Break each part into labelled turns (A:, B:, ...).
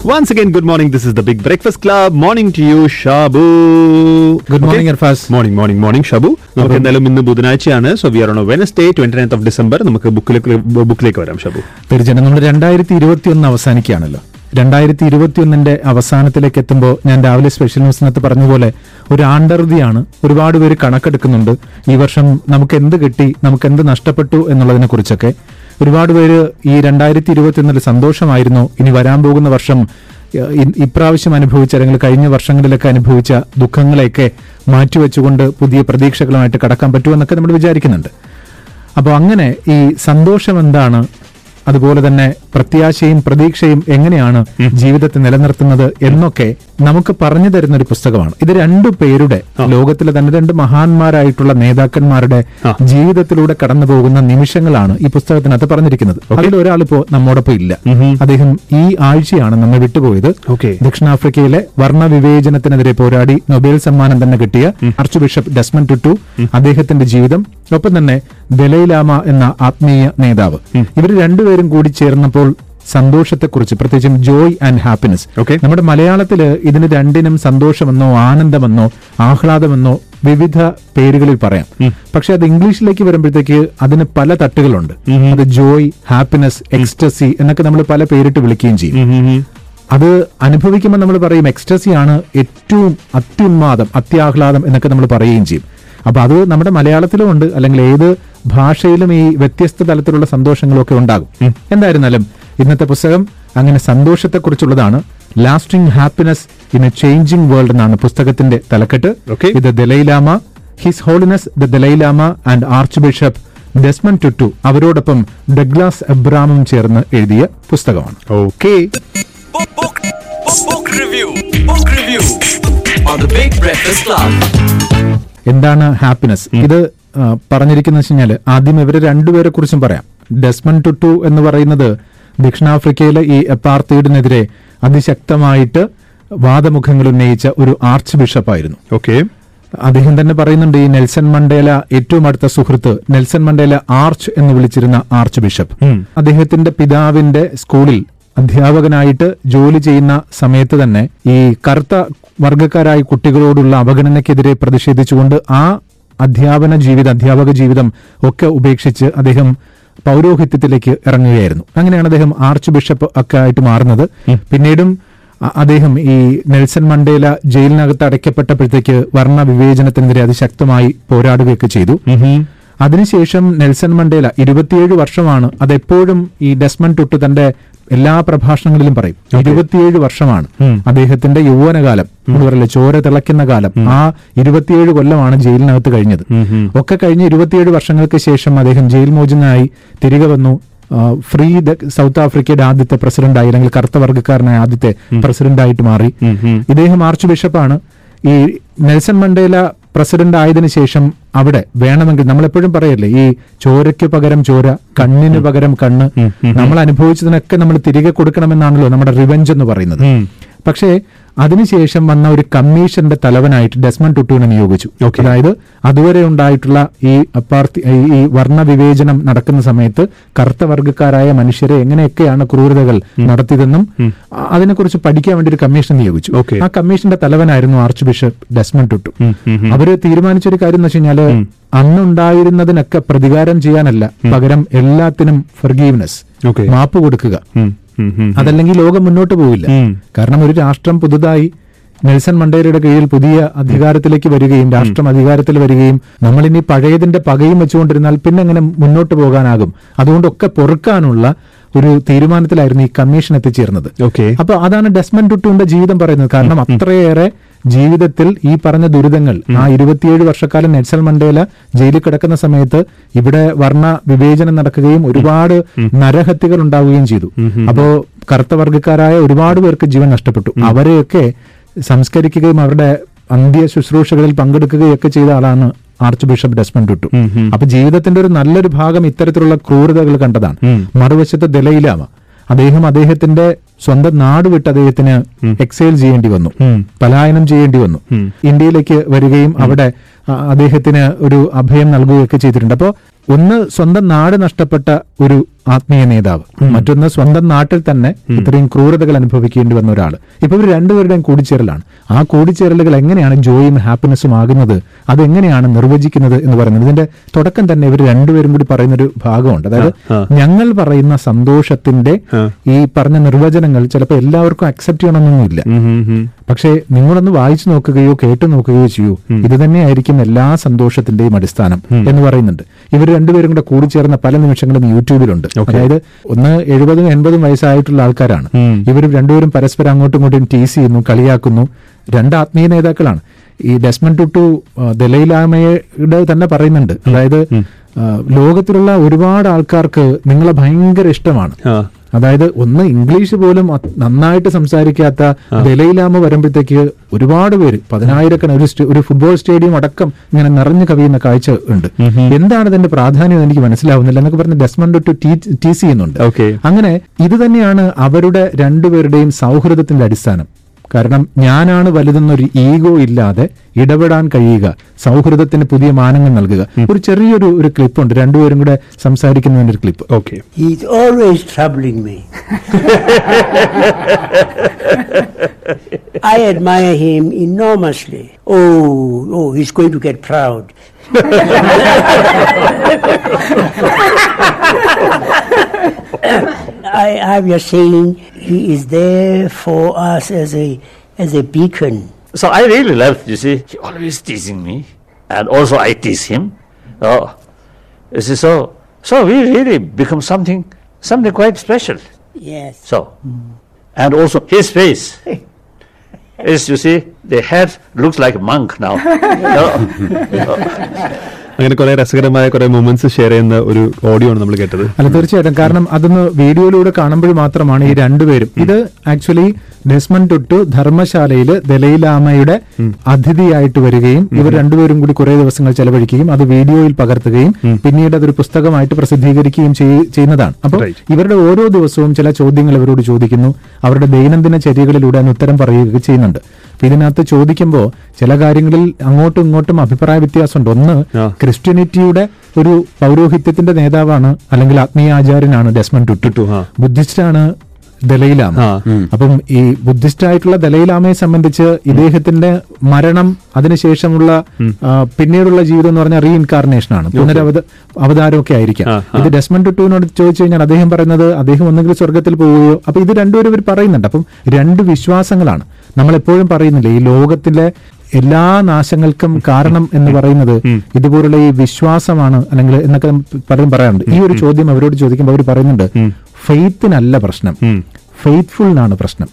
A: Once again, good morning. This is the Big Breakfast Club. Morning to you, Shabu.
B: Good morning, Arfaz.
A: Morning morning morning Shabu നമുക്ക് എന്തായാലും ഇന്ന് ബുധനാഴ്ചയാണ് so we are on Wednesday twenty ninth of December നമുക്ക് ബുക്കിലേക്ക് ബുക്കിലേക്ക് വരാം ഷബു
B: തീർച്ചയായിട്ടും നമ്മൾ രണ്ടായിരത്തി ഇരുപത്തി ഒന്ന് അവസാനിക്കുകയാണല്ലോ രണ്ടായിരത്തി ഇരുപത്തിയൊന്നിന്റെ അവസാനത്തിലേക്ക് എത്തുമ്പോൾ ഞാൻ രാവിലെ സ്പെഷ്യൽ ന്യൂസിനകത്ത് പറഞ്ഞ പോലെ ഒരു ആണ്ടർതിയാണ് ഒരുപാട് പേര് കണക്കെടുക്കുന്നുണ്ട് ഈ വർഷം നമുക്ക് എന്ത് കിട്ടി നമുക്ക് എന്ത് നഷ്ടപ്പെട്ടു എന്നുള്ളതിനെ കുറിച്ചൊക്കെ ഒരുപാട് പേര് ഈ രണ്ടായിരത്തി ഇരുപത്തിയൊന്നിൽ സന്തോഷമായിരുന്നു ഇനി വരാൻ പോകുന്ന വർഷം ഏഹ്, ഇ- ഇപ്രാവശ്യം അനുഭവിച്ച അല്ലെങ്കിൽ കഴിഞ്ഞ വർഷങ്ങളിലൊക്കെ അനുഭവിച്ച ദുഃഖങ്ങളെയൊക്കെ മാറ്റിവെച്ചുകൊണ്ട് പുതിയ പ്രതീക്ഷകളുമായിട്ട് കടക്കാൻ പറ്റുമെന്നൊക്കെ നമ്മൾ വിചാരിക്കുന്നുണ്ട് അപ്പോൾ അങ്ങനെ ഈ സന്തോഷം എന്താണ് അതുപോലെ തന്നെ പ്രത്യാശയും പ്രതീക്ഷയും എങ്ങനെയാണ് ജീവിതത്തെ നിലനിർത്തുന്നത് എന്നൊക്കെ നമുക്ക് പറഞ്ഞു തരുന്ന ഒരു പുസ്തകമാണ് ഇത് രണ്ടു പേരുടെ ലോകത്തിലെ തന്നെ രണ്ട് മഹാന്മാരായിട്ടുള്ള നേതാക്കന്മാരുടെ ജീവിതത്തിലൂടെ കടന്നു പോകുന്ന നിമിഷങ്ങളാണ് ഈ പുസ്തകത്തിനകത്ത് പറഞ്ഞിരിക്കുന്നത് അതിൽ ഒരാളിപ്പോ നമ്മോടൊപ്പം ഇല്ല അദ്ദേഹം ഈ ആഴ്ചയാണ് നമ്മെ വിട്ടുപോയത്
A: Okay.
B: ദക്ഷിണാഫ്രിക്കയിലെ വർണ്ണ വിവേചനത്തിനെതിരെ പോരാടി നൊബേൽ സമ്മാനം തന്നെ കിട്ടിയ ആർച്ച് ബിഷപ്പ് ഡെസ്മൻ ടുട്ടു അദ്ദേഹത്തിന്റെ ജീവിതം ഒപ്പം തന്നെ ദലൈലാമ എന്ന ആത്മീയ നേതാവ് ഇവർ രണ്ടുപേരും കൂടി ചേർന്നപ്പോൾ സന്തോഷത്തെക്കുറിച്ച് പ്രത്യേകിച്ചും ജോയ് ആൻഡ് ഹാപ്പിനെസ്
A: Okay.
B: നമ്മുടെ മലയാളത്തില് ഇതിന് രണ്ടിനും സന്തോഷമെന്നോ ആനന്ദമെന്നോ ആഹ്ലാദമെന്നോ വിവിധ പേരുകളിൽ പറയാം പക്ഷെ അത് ഇംഗ്ലീഷിലേക്ക് വരുമ്പോഴത്തേക്ക് അതിന് പല തട്ടുകളുണ്ട് അത് ജോയ് ഹാപ്പിനെസ് എക്സ്റ്റസി എന്നൊക്കെ നമ്മൾ പല പേരിട്ട് വിളിക്കുകയും ചെയ്യും അത് അനുഭവിക്കുമ്പോൾ നമ്മൾ പറയും എക്സ്റ്റസി ആണ് ഏറ്റവും അത്യുന്മാദം അത്യാഹ്ലാദം എന്നൊക്കെ നമ്മൾ പറയുകയും ചെയ്യും അപ്പൊ അത് നമ്മുടെ മലയാളത്തിലും ഉണ്ട് അല്ലെങ്കിൽ ഏത് ഭാഷയിലും ഈ വ്യത്യസ്ത തലത്തിലുള്ള സന്തോഷങ്ങളൊക്കെ ഉണ്ടാകും എന്തായിരുന്നാലും ഇന്നത്തെ പുസ്തകം അങ്ങനെ സന്തോഷത്തെക്കുറിച്ചുള്ളതാണ് lasting happiness in a changing world എന്നാണ് പുസ്തകത്തിന്റെ തലക്കെട്ട്
A: Okay.
B: ഇത് Dalai Lama his holiness the Dalai Lama and archbishop Desmond Tutu അവരോടൊപ്പം ഡഗ്ലാസ് എബ്രാമും ചേർന്ന് എഴുതിയ പുസ്തകമാണ്
A: okay
C: Book, book, book, book review. Book review on the Big Breakfast Club.
B: എന്താണ് ഹാപ്പിനെസ് ഇത് ആ, പറഞ്ഞിരിക്കുന്നത് വെച്ച് കഴിഞ്ഞാൽ ആദ്യം ഇവരെ രണ്ടുപേരെ കുറിച്ചും പറയാം ഡെസ്മൻ ടുട്ടു എന്ന് പറയുന്നത് ദക്ഷിണാഫ്രിക്കയിലെ ഈ എപ്പാർത്തീഡിനെതിരെ അതിശക്തമായിട്ട് വാദമുഖങ്ങൾ ഉന്നയിച്ച ഒരു ആർച്ച് ബിഷപ്പായിരുന്നു
A: ഓക്കെ
B: അദ്ദേഹം തന്നെ പറയുന്നുണ്ട് ഈ നെൽസൺ മണ്ടേല ഏറ്റവും അടുത്ത സുഹൃത്ത് നെൽസൺ മണ്ടേല ആർച്ച് എന്ന് വിളിച്ചിരുന്ന ആർച്ച് ബിഷപ്പ് അദ്ദേഹത്തിന്റെ പിതാവിന്റെ സ്കൂളിൽ അധ്യാപകനായിട്ട് ജോലി ചെയ്യുന്ന സമയത്ത് തന്നെ ഈ കറുത്ത വർഗക്കാരായ കുട്ടികളോടുള്ള അവഗണനയ്ക്കെതിരെ പ്രതിഷേധിച്ചുകൊണ്ട് ആ അധ്യാപന ജീവിതം അധ്യാപക ജീവിതം ഒക്കെ ഉപേക്ഷിച്ച് അദ്ദേഹം പൗരോഹിത്യത്തിലേക്ക് ഇറങ്ങുകയായിരുന്നു അങ്ങനെയാണ് അദ്ദേഹം ആർച്ച് ബിഷപ്പ് ഒക്കെ ആയിട്ട് മാറുന്നത് പിന്നീടും അ- അദ്ദേഹം ഈ നെൽസൺ മണ്ടേല ജയിലിനകത്ത് അടയ്ക്കപ്പെട്ടപ്പോഴത്തേക്ക് വർണ്ണ വിവേചനത്തിനെതിരെ അതിശക്തമായി പോരാടുകയൊക്കെ ചെയ്തു അതിനുശേഷം നെൽസൺ മണ്ടേല ഇരുപത്തിയേഴ് വർഷമാണ് അതെപ്പോഴും ഈ ഡെസ്മൺ ടുട്ടു തന്റെ എല്ലാ പ്രഭാഷണങ്ങളിലും പറയും ഇരുപത്തിയേഴ് വർഷമാണ് അദ്ദേഹത്തിന്റെ യൗവനകാലം എന്ന് പറയില്ല ചോര തിളയ്ക്കുന്ന കാലം ആ ഇരുപത്തിയേഴ് കൊല്ലമാണ് ജയിലിനകത്ത് കഴിഞ്ഞത് ഒക്കെ കഴിഞ്ഞ് ഇരുപത്തിയേഴ് വർഷങ്ങൾക്ക് ശേഷം അദ്ദേഹം ജയിൽ മോചനായി തിരികെ വന്നു ആ, ഫ്രീ ദ- സൗത്ത് ആഫ്രിക്കയുടെ ആദ്യത്തെ പ്രസിഡന്റായി അല്ലെങ്കിൽ കറുത്ത വർഗ്ഗക്കാരനായ ആദ്യത്തെ പ്രസിഡന്റായിട്ട് മാറി ഇദ്ദേഹം ആർച്ച് ബിഷപ്പാണ് ഈ നെൽസൺ മണ്ടേല പ്രസിഡന്റ് ആയതിനു ശേഷം അവിടെ വേണമെങ്കിൽ നമ്മളെപ്പോഴും പറയല്ലേ ഈ ചോരയ്ക്ക് പകരം ചോര കണ്ണിന് പകരം കണ്ണ് നമ്മൾ അനുഭവിച്ചതിനൊക്കെ നമ്മൾ തിരികെ കൊടുക്കണമെന്നാണല്ലോ നമ്മുടെ റിവെഞ്ച് എന്ന് പറയുന്നത് പക്ഷേ അതിനുശേഷം വന്ന ഒരു കമ്മീഷന്റെ തലവനായിട്ട് ഡെസ്മൺ ടുട്ടുവിനെ നിയോഗിച്ചു അതായത് അതുവരെ ഉണ്ടായിട്ടുള്ള ഈ അപ്പാർത്തി ഈ- ഈ വർണ്ണ വിവേചനം നടക്കുന്ന സമയത്ത് കറുത്ത വർഗ്ഗക്കാരായ മനുഷ്യരെ എങ്ങനെയൊക്കെയാണ് ക്രൂരതകൾ നടത്തിയതെന്നും അ- അതിനെക്കുറിച്ച് പഠിക്കാൻ വേണ്ടി ഒരു കമ്മീഷൻ നിയോഗിച്ചു
A: Okay.
B: ആ കമ്മീഷന്റെ തലവനായിരുന്നു ആർച്ച് ബിഷപ്പ് ഡെസ്മൺ ടുട്ടു അവര് തീരുമാനിച്ച ഒരു കാര്യം എന്ന് വെച്ച് കഴിഞ്ഞാല് അന്നുണ്ടായിരുന്നതിനൊക്കെ പ്രതികാരം ചെയ്യാനല്ല പകരം എല്ലാത്തിനും ഫർഗീവ്നെസ്
A: Okay.
B: മാപ്പ് കൊടുക്കുക അതല്ലെങ്കിൽ ലോകം മുന്നോട്ട് പോവില്ല കാരണം ഒരു രാഷ്ട്രം പുതുതായി നെൽസൺ മണ്ടേലയുടെ കീഴിൽ പുതിയ അധികാരത്തിലേക്ക് വരികയും രാഷ്ട്രം അധികാരത്തിൽ വരികയും നമ്മളിനി പഴയതിന്റെ പകയും വെച്ചുകൊണ്ടിരുന്നാൽ പിന്നെ എങ്ങനെ മുന്നോട്ട് പോകാനാകും അതുകൊണ്ടൊക്കെ പൊറുക്കാനുള്ള ഒരു തീരുമാനത്തിലായിരുന്നു ഈ കമ്മീഷൻ എത്തിച്ചേർന്നത്
A: Okay.
B: അപ്പൊ അതാണ് ഡെസ്മൻ ടുട്ടുവിന്റെ ജീവിതം പറയുന്നത് കാരണം അത്രയേറെ ജീവിതത്തിൽ ഈ പറഞ്ഞ ദുരിതങ്ങൾ ആ ഇരുപത്തിയേഴ് വർഷക്കാലം നെൽസൺ മണ്ടേല ജയിലിൽ കിടക്കുന്ന സമയത്ത് ഇവിടെ വർണ്ണ വിവേചനം നടക്കുകയും ഒരുപാട് നരഹത്യകൾ ഉണ്ടാവുകയും ചെയ്തു അപ്പോ കറുത്ത വർഗ്ഗക്കാരായ ഒരുപാട് പേർക്ക് ജീവൻ നഷ്ടപ്പെട്ടു അവരെയൊക്കെ സംസ്കരിക്കുകയും അവരുടെ അന്ത്യ ശുശ്രൂഷകളിൽ പങ്കെടുക്കുകയൊക്കെ ചെയ്ത ആളാണ് ആർച്ച് ബിഷപ്പ് ഡെസ്മൻ ടുട്ടു അപ്പൊ ജീവിതത്തിന്റെ ഒരു നല്ലൊരു ഭാഗം ഇത്തരത്തിലുള്ള ക്രൂരതകൾ കണ്ടതാണ് മറുവശത്ത് ദലയിലാമ അദ്ദേഹം അദ്ദേഹത്തിന്റെ സ്വന്തം നാട് വിട്ട് അദ്ദേഹത്തിന് എക്സൈൽ ചെയ്യേണ്ടി വന്നു പലായനം ചെയ്യേണ്ടി വന്നു ഇന്ത്യയിലേക്ക് വരികയും അവിടെ ആ, അദ്ദേഹത്തിന് ഒരു അഭയം നൽകുകയൊക്കെ ചെയ്തിട്ടുണ്ട് അപ്പോൾ ഒന്ന് സ്വന്തം നാട് നഷ്ടപ്പെട്ട ഒരു ആത്മീയ നേതാവ് മറ്റൊന്ന് സ്വന്തം നാട്ടിൽ തന്നെ ഇത്രയും ക്രൂരതകൾ അനുഭവിക്കേണ്ടി വന്ന ഒരാൾ ഇപ്പൊ ഇവർ രണ്ടുപേരുടെയും കൂടിച്ചേരലാണ് ആ കൂടിച്ചേരലുകൾ എങ്ങനെയാണ് ജോയും ഹാപ്പിനെസ്സും ആകുന്നത് അതെങ്ങനെയാണ് നിർവചിക്കുന്നത് എന്ന് പറയുന്നത് ഇതിന്റെ തുടക്കം തന്നെ ഇവർ രണ്ടുപേരും കൂടി പറയുന്ന ഒരു ഭാഗമുണ്ട് അതായത് ഞങ്ങൾ പറയുന്ന സന്തോഷത്തിന്റെ ഈ പറഞ്ഞ നിർവചനങ്ങൾ ചിലപ്പോൾ എല്ലാവർക്കും അക്സെപ്റ്റ് ചെയ്യണമെന്നൊന്നുമില്ല പക്ഷേ നിങ്ങളൊന്ന് വായിച്ചു നോക്കുകയോ കേട്ടു നോക്കുകയോ ചെയ്യൂ ഇത് തന്നെയായിരിക്കും എല്ലാ സന്തോഷത്തിന്റെയും അടിസ്ഥാനം എന്ന് പറയുന്നുണ്ട് ഇവർ രണ്ടുപേരും കൂടെ കൂടിച്ചേർന്ന പല നിമിഷങ്ങളും യൂട്യൂബിലുണ്ട് അതായത് ഒന്ന് എഴുപതും എൺപതും വയസ്സായിട്ടുള്ള ആൾക്കാരാണ് ഇവർ രണ്ടുപേരും പരസ്പരം അങ്ങോട്ടും ഇങ്ങോട്ടും ടീസ് ചെയ്യുന്നു കളിയാക്കുന്നു രണ്ട് ആത്മീയ നേതാക്കളാണ് ഈ ഡെസ്മൻ ടുട്ടു ആ, ദലൈലാമയുടെ തന്നെ പറയുന്നുണ്ട് അതായത് ആ, ലോകത്തിലുള്ള ഒരുപാട് ആൾക്കാർക്ക് നിങ്ങളെ ഭയങ്കര ഇഷ്ടമാണ്
A: ആ.
B: അതായത് ഒന്ന് ഇംഗ്ലീഷ് പോലും അത് നന്നായിട്ട് സംസാരിക്കാത്ത ദലൈലാമ വരുമ്പോഴത്തേക്ക് ഒരുപാട് പേര് പതിനായിരക്കണക്കിന് ഒരു സ്റ്റേ- ഒരു ഫുട്ബോൾ സ്റ്റേഡിയം അടക്കം ഇങ്ങനെ നിറഞ്ഞു കവിയുന്ന കാഴ്ച ഉണ്ട് എന്താണ് ഇതിന്റെ പ്രാധാന്യം എന്ന് എനിക്ക് മനസ്സിലാവുന്നില്ല എന്നൊക്കെ പറഞ്ഞ് ഡെസ്മണ്ട് ടു ടീസ് ചെയ്യുന്നുണ്ട്
A: Okay.
B: അങ്ങനെ ഇത് തന്നെയാണ് അവരുടെ രണ്ടുപേരുടെയും സൗഹൃദത്തിന്റെ അടിസ്ഥാനം കാരണം ഞാനാണ് വലുതെന്നൊരു ഈഗോ ഇല്ലാതെ ഇടപെടാൻ കഴിയുക സൗഹൃദത്തിന് പുതിയ മാനങ്ങൾ നൽകുക ഒരു ചെറിയൊരു ഒരു ക്ലിപ്പുണ്ട് രണ്ടുപേരും കൂടെ സംസാരിക്കുന്നതിന്റെ ഒരു clip
A: okay
D: He's always troubling me. I admire him enormously. Oh, oh, he's going to get proud. I, I'm just saying he is there for us as a as a beacon.
E: So I really love, you see, he always teasing me. And also I tease him. Oh, you see, so, so we really become something, something quite special.
D: Yes.
E: So, and also his face is, you see, the head looks like a monk now. No?
A: അങ്ങനെ കുറെ രസകരമായ കുറെ moments share ചെയ്യുന്ന ഒരു audio ആണ് നമ്മൾ കേട്ടത്
B: അല്ല തീർച്ചയായിട്ടും കാരണം അതൊന്ന് വീഡിയോയിലൂടെ കാണുമ്പോൾ മാത്രമാണ് ഈ രണ്ടുപേരും ഇത് ആക്ച്വലി ഡെസ്മൻ തൊട്ടു ധർമ്മശാലയില് ദലൈലാമയുടെ അതിഥിയായിട്ട് വരികയും ഇവർ രണ്ടുപേരും കൂടി കുറെ ദിവസങ്ങൾ ചെലവഴിക്കുകയും അത് വീഡിയോയിൽ പകർത്തുകയും പിന്നീട് അതൊരു പുസ്തകമായിട്ട് പ്രസിദ്ധീകരിക്കുകയും ചെയ്യ- ചെയ്യുന്നതാണ് അപ്പോൾ
A: Right.
B: ഇവരുടെ ഓരോ ദിവസവും ചില ചോദ്യങ്ങൾ ഇവരോട് ചോദിക്കുന്നു അവരുടെ ദൈനംദിന ചര്യകളിലൂടെ അതിന് ഉത്തരം പറയുകയൊക്കെ ചെയ്യുന്നുണ്ട് അപ്പൊ ഇതിനകത്ത് ചോദിക്കുമ്പോൾ ചില കാര്യങ്ങളിൽ അങ്ങോട്ടും ഇങ്ങോട്ടും അഭിപ്രായ വ്യത്യാസമുണ്ട് ഒന്ന്
A: ആ.
B: ക്രിസ്ത്യാനിറ്റിയുടെ ഒരു പൗരോഹിത്യത്തിന്റെ നേതാവാണ് അല്ലെങ്കിൽ ആത്മീയ ആചാര്യനാണ് ഡെസ്മൻ ടുട്ടു
A: ടുട്ടു, ആ.
B: ബുദ്ധിസ്റ്റാണ് ദലൈലാമ
A: ആ.
B: അപ്പം ഈ ബുദ്ധിസ്റ്റ് ആയിട്ടുള്ള ദലൈലാമയെ സംബന്ധിച്ച് ഇദ്ദേഹത്തിന്റെ മരണം അതിനുശേഷമുള്ള ആ, പിന്നീടുള്ള ജീവിതം എന്ന് പറഞ്ഞാൽ റീഇൻകാർണേഷൻ ആണ് പുനരവത അവതാരമൊക്കെ ആയിരിക്കാം
A: ആ,
B: ഇത് ഡെസ്മൻ ടുട്ടുവിനോട് ചോദിച്ചു കഴിഞ്ഞാൽ അദ്ദേഹം പറയുന്നത് അദ്ദേഹം ഒന്നുകിൽ സ്വർഗത്തിൽ പോവുകയോ അപ്പൊ ഇത് രണ്ടുപേരും ഇവർ പറയുന്നുണ്ട് അപ്പം രണ്ട് വിശ്വാസങ്ങളാണ് നമ്മൾ എപ്പോഴും പറയുന്നില്ലേ ഈ ലോകത്തിലെ എല്ലാ നാശങ്ങൾക്കും കാരണം എന്ന് പറയുന്നത് ഇതുപോലുള്ള ഈ വിശ്വാസമാണ് അല്ലെങ്കിൽ എന്നൊക്കെ പലരും പറയാറുണ്ട് ഈ ഒരു ചോദ്യം അവരോട് ചോദിക്കുമ്പോൾ അവർ പറയുന്നുണ്ട് ഫെയ്ത്തിനല്ല പ്രശ്നം ഫെയ്ത്ത്ഫുള്ളിനാണ് പ്രശ്നം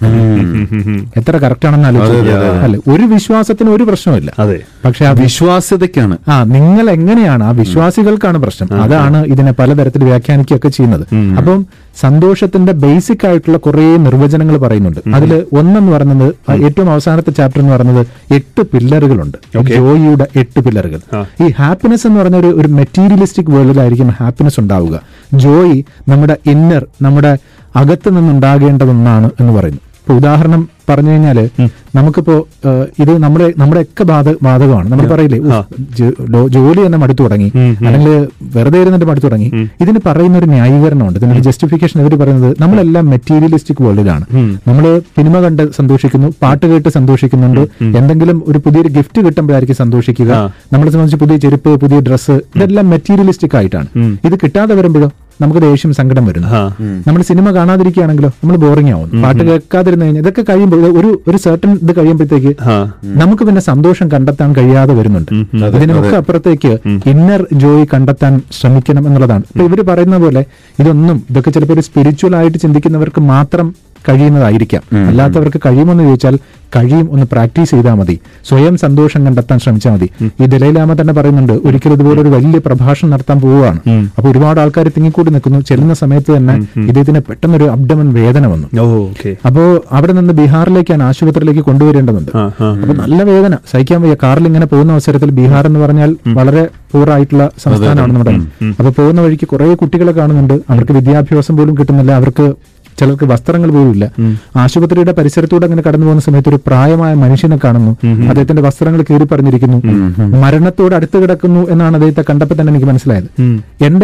B: എത്ര കറക്റ്റ് ആണെന്ന് ആലോചിച്ചു അല്ലെ ഒരു വിശ്വാസത്തിന് ഒരു പ്രശ്നമില്ല
A: അതെ
B: പക്ഷെ ആ വിശ്വാസം
F: വിശ്വാസ്യതയ്ക്കാണ്
B: ആ നിങ്ങൾ എങ്ങനെയാണ് ആ വിശ്വാസികൾക്കാണ് പ്രശ്നം അതാണ് ഇതിനെ പലതരത്തിൽ വ്യാഖ്യാനിക്കുകയൊക്കെ ചെയ്യുന്നത് അപ്പം സന്തോഷത്തിന്റെ ബേസിക് ആയിട്ടുള്ള കുറെ നിർവചനങ്ങൾ പറയുന്നുണ്ട് അതിൽ ഒന്നെന്ന് പറയുന്നത് ആ ഏറ്റവും അവസാനത്തെ ചാപ്റ്റർ എന്ന് പറയുന്നത് എട്ട് പില്ലറുകളുണ്ട് ജോയിയുടെ എട്ട് പില്ലറുകൾ ഈ ഹാപ്പിനെസ് എന്ന് പറഞ്ഞ ഒരു ഒരു മെറ്റീരിയലിസ്റ്റിക് വേൾഡിലായിരിക്കും ഹാപ്പിനെസ് ഉണ്ടാവുക ജോയി നമ്മുടെ ഇന്നർ നമ്മുടെ അകത്ത് നിന്നുണ്ടാകേണ്ടത് ഒന്നാണ് എന്ന് പറയുന്നു ഇപ്പൊ ഉദാഹരണം പറഞ്ഞു കഴിഞ്ഞാല് നമുക്കിപ്പോ ഏഹ്, ഇത് നമ്മുടെ നമ്മുടെ ഒക്കെ ബാധ ബാധകമാണ് നമ്മൾ പറയില്ലേ ഉഫ്, ജോ- ലോ- ജോലി തന്നെ മടുത്തു തുടങ്ങി അല്ലെങ്കിൽ വെറുതെ ഇരുന്നിട്ട് മടുത്തു തുടങ്ങി ഇതിന് പറയുന്ന ഒരു ന്യായീകരണമുണ്ട് ഇതിനൊരു ജസ്റ്റിഫിക്കേഷൻ ഇവർ പറയുന്നത് നമ്മളെല്ലാം മെറ്റീരിയലിസ്റ്റിക് വേൾഡിലാണ് നമ്മൾ സിനിമ കണ്ട് സന്തോഷിക്കുന്നു പാട്ട് കേട്ട് സന്തോഷിക്കുന്നുണ്ട് എന്തെങ്കിലും ഒരു പുതിയൊരു ഗിഫ്റ്റ് കിട്ടുമ്പോഴായിരിക്കും സന്തോഷിക്കുക നമ്മളെ സംബന്ധിച്ച് പുതിയ ചെരുപ്പ് പുതിയ ഡ്രസ്സ് ഇതെല്ലാം മെറ്റീരിയലിസ്റ്റിക് ആയിട്ടാണ് ഇത് കിട്ടാതെ വരുമ്പോഴോ നമുക്ക് ദേഷ്യം സങ്കടം വരുന്നു നമ്മൾ സിനിമ കാണാതിരിക്കുകയാണെങ്കിലോ നമ്മൾ ബോറിംഗ് ആവും പാട്ട് കേൾക്കാതിരുന്നു കഴിഞ്ഞാൽ ഇതൊക്കെ കഴിയുമ്പോൾ ഇത് ഒരു ഒരു സർട്ടൺ ഇത് കഴിയുമ്പോഴത്തേക്ക് നമുക്ക് പിന്നെ സന്തോഷം കണ്ടെത്താൻ കഴിയാതെ വരുന്നുണ്ട് ഇതിനൊക്കെ അപ്പുറത്തേക്ക് ഇന്നർ ജോയ് കണ്ടെത്താൻ ശ്രമിക്കണം എന്നുള്ളതാണ് ഇപ്പൊ ഇവര് പറയുന്ന പോലെ ഇതൊന്നും ഇതൊക്കെ ചിലപ്പോൾ ഒരു സ്പിരിച്വൽ ആയിട്ട് ചിന്തിക്കുന്നവർക്ക് മാത്രം കഴിയുന്നതായിരിക്കാം അല്ലാത്തവർക്ക് കഴിയുമെന്ന് ചോദിച്ചാൽ കഴിയും ഒന്ന് പ്രാക്ടീസ് ചെയ്താൽ മതി സ്വയം സന്തോഷം കണ്ടെത്താൻ ശ്രമിച്ചാൽ മതി ഈ ദലൈലാമ തന്നെ പറയുന്നുണ്ട് ഒരിക്കലും ഇതുപോലെ ഒരു വലിയ പ്രഭാഷണം നടത്താൻ പോവുകയാണ് അപ്പൊ ഒരുപാട് ആൾക്കാർ തിങ്ങിക്കൂടി നിൽക്കുന്നു ചെല്ലുന്ന സമയത്ത് തന്നെ ഇദ്ദേഹത്തിന് പെട്ടെന്നൊരു അബ്ഡമൻ വേദന വന്നു
A: ഓ ഓക്കെ
B: അപ്പോ അവിടെ നിന്ന് ബീഹാറിലേക്കാണ് ആശുപത്രിയിലേക്ക് കൊണ്ടുവരേണ്ടതുണ്ട് അപ്പൊ നല്ല വേദന സഹിക്കാൻ വയ്യ കാറിൽ ഇങ്ങനെ പോകുന്ന അവസരത്തിൽ ബീഹാർ എന്ന് പറഞ്ഞാൽ വളരെ പൂറായിട്ടുള്ള സംസ്ഥാനമാണ് നമ്മുടെ അപ്പൊ പോകുന്ന വഴിക്ക് കുറെ കുട്ടികളെ കാണുന്നുണ്ട് അവർക്ക് വിദ്യാഭ്യാസം പോലും കിട്ടുന്നില്ല അവർക്ക് ചിലർക്ക് വസ്ത്രങ്ങൾ പോലും ഇല്ല ആശുപത്രിയുടെ പരിസരത്തൂടെ അങ്ങനെ കടന്നു പോകുന്ന സമയത്ത് ഒരു പ്രായമായ മനുഷ്യനെ കാണുന്നു അദ്ദേഹത്തിന്റെ വസ്ത്രങ്ങൾ കീറി പറഞ്ഞിരിക്കുന്നു മരണത്തോട് അടുത്ത് കിടക്കുന്നു എന്നാണ് അദ്ദേഹത്തെ കണ്ടപ്പോൾ തന്നെ എനിക്ക് മനസ്സിലായത് എന്റെ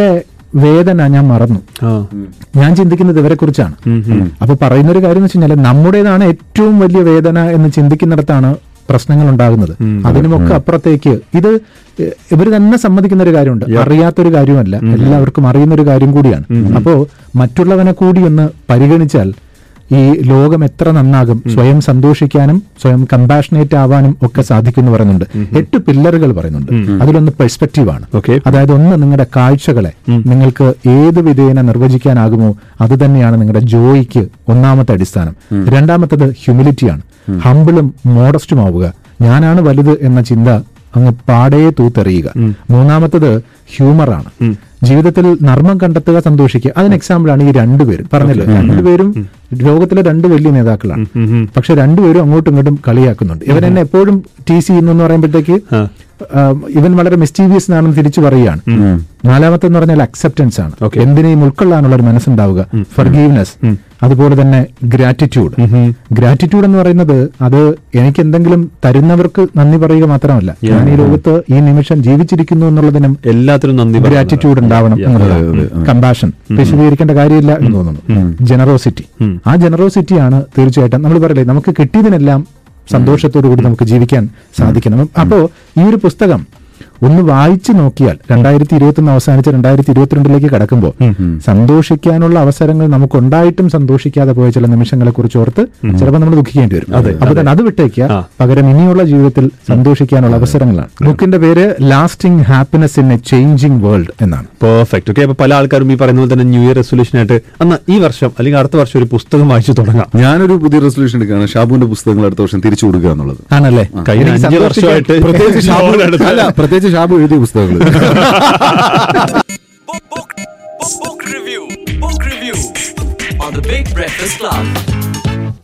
B: വേദന ഞാൻ മറന്നു
A: ആ
B: ഞാൻ ചിന്തിക്കുന്നത് ഇവരെ കുറിച്ചാണ് അപ്പൊ പറയുന്ന ഒരു കാര്യം എന്ന് വെച്ച് കഴിഞ്ഞാൽ നമ്മുടേതാണ് ഏറ്റവും വലിയ വേദന എന്ന് ചിന്തിക്കുന്നിടത്താണ് പ്രശ്നങ്ങൾ ഉണ്ടാകുന്നത് അതിനുമൊക്കെ അപ്പുറത്തേക്ക് ഇത് ഇവർ തന്നെ സമ്മതിക്കുന്ന ഒരു കാര്യമുണ്ട് അറിയാത്തൊരു കാര്യമല്ല എല്ലാവർക്കും അറിയുന്ന ഒരു കാര്യം കൂടിയാണ് അപ്പോ മറ്റുള്ളവനെ കൂടി ഒന്ന് പരിഗണിച്ചാൽ ഈ ലോകം എത്ര നന്നാകും സ്വയം സന്തോഷിക്കാനും സ്വയം കമ്പാഷനേറ്റ് ആവാനും ഒക്കെ സാധിക്കുമെന്ന് പറയുന്നുണ്ട് എട്ട് പില്ലറുകൾ പറയുന്നുണ്ട് അതിലൊന്ന് പെർസ്പെക്റ്റീവ് ആണ്
A: Okay.
B: അതായത് ഒന്ന് നിങ്ങളുടെ കാഴ്ചകളെ നിങ്ങൾക്ക് ഏത് വിധേന നിർവചിക്കാനാകുമോ അത് തന്നെയാണ് നിങ്ങളുടെ ജോയിക്ക് ഒന്നാമത്തെ അടിസ്ഥാനം രണ്ടാമത്തത് ഹ്യൂമിലിറ്റിയാണ് ഹമ്പിളും മോഡസ്റ്റും ആവുക ഞാനാണ് വലുത് എന്ന ചിന്ത അങ്ങ് പാടേ തൂത്തെറിയുക മൂന്നാമത്തത് ഹ്യൂമറാണ് ജീവിതത്തിൽ നർമ്മം കണ്ടെത്തുക സന്തോഷിക്കുക അതിന് എക്സാമ്പിൾ ആണ് ഈ രണ്ടുപേരും പറഞ്ഞല്ലോ രണ്ടുപേരും ലോകത്തിലെ രണ്ട് വലിയ നേതാക്കളാണ് പക്ഷെ രണ്ടുപേരും അങ്ങോട്ടും ഇങ്ങോട്ടും കളിയാക്കുന്നുണ്ട് ഇവൻ എന്നെ എപ്പോഴും ടീസ് ചെയ്യുന്നു എന്ന് പറയുമ്പോഴത്തേക്ക് ആ, ഇവൻ വളരെ മിസ്റ്റീവിയസ് ആണെന്ന് തിരിച്ചു പറയുകയാണ് നാലാമത്തെ എന്ന് പറഞ്ഞാൽ അക്സെപ്റ്റൻസ് ആണ്
A: Okay.
B: എന്തിനേയും ഉൾക്കൊള്ളാനുള്ള ഒരു മനസ്സുണ്ടാവുക ഫർഗീവ്നെസ് അതുപോലെ തന്നെ ഗ്രാറ്റിറ്റ്യൂഡ് ഗ്രാറ്റിറ്റ്യൂഡ് എന്ന് പറയുന്നത് അത് എനിക്ക് എന്തെങ്കിലും തരുന്നവർക്ക് നന്ദി പറയുക മാത്രമല്ല ഞാൻ ഈ ലോകത്ത് ഈ നിമിഷം ജീവിച്ചിരിക്കുന്നു എന്നുള്ളതിനും
A: എല്ലാത്തിനും നന്ദി പറയുന്നത്.
B: ഗ്രാറ്റിറ്റ്യൂഡ് ഉണ്ടാവണം എന്നുള്ളതാണ് കമ്പാഷൻ വിശദീകരിക്കേണ്ട കാര്യമില്ല എന്ന് തോന്നുന്നു ജനറോസിറ്റി ആ ജനറോസിറ്റിയാണ് തീർച്ചയായിട്ടും നമ്മൾ പറയില്ലേ നമുക്ക് കിട്ടിയതിനെല്ലാം സന്തോഷത്തോടു കൂടി നമുക്ക് ജീവിക്കാൻ സാധിക്കണം അപ്പോ ഈ ഒരു പുസ്തകം ഒന്ന് വായിച്ചു നോക്കിയാൽ രണ്ടായിരത്തി ഇരുപത്തി ഒന്ന് അവസാനിച്ച് രണ്ടായിരത്തി ഇരുപത്തിരണ്ടിലേക്ക് കടക്കുമ്പോൾ സന്തോഷിക്കാനുള്ള അവസരങ്ങൾ നമുക്ക് ഉണ്ടായിട്ടും സന്തോഷിക്കാതെ പോയ ചില നിമിഷങ്ങളെ കുറിച്ച് ഓർത്ത് ചിലപ്പോൾ നമ്മൾ ദുഃഖിക്കേണ്ടി വരും അപ്പൊ തന്നെ അത് വിട്ടേക്കുക
A: ആ.
B: പകരം ഇനിയുള്ള ജീവിതത്തിൽ സന്തോഷിക്കാനുള്ള അവസരങ്ങളാണ് ബുക്കിന്റെ പേര് lasting happiness in a changing world എന്നാണ്
A: പെർഫെക്റ്റ് ഓക്കെ അപ്പൊ പല ആൾക്കാരും ഈ പറയുന്ന പോലെ തന്നെ ന്യൂ ഇയർ റെസൊല്യൂഷൻ ആയിട്ട് എന്നാ ഈ വർഷം അല്ലെങ്കിൽ അടുത്ത വർഷം ഒരു പുസ്തകം വായിച്ചു തുടങ്ങാം
F: ഞാനൊരു പുതിയ റെസൊല്യൂഷൻ എടുക്കുകയാണ് ഷാബുവിന്റെ പുസ്തകങ്ങൾ അടുത്ത വർഷം തിരിച്ചു കൊടുക്കുക എന്നുള്ളത്
B: ആണല്ലേ
A: കഴിഞ്ഞ
B: എനിക്ക്
A: അഞ്ച്
B: സന്തോഷിക്കാൻ-
A: വർഷമായിട്ട്
F: പ്രത്യേകിച്ച് ഷാബു അല്ല പ്രത്യേകിച്ച് ഷാബു എഴുതിയ പുസ്തകങ്ങൾ
C: Book, book, book, book review. Book review on the Big Breakfast Club.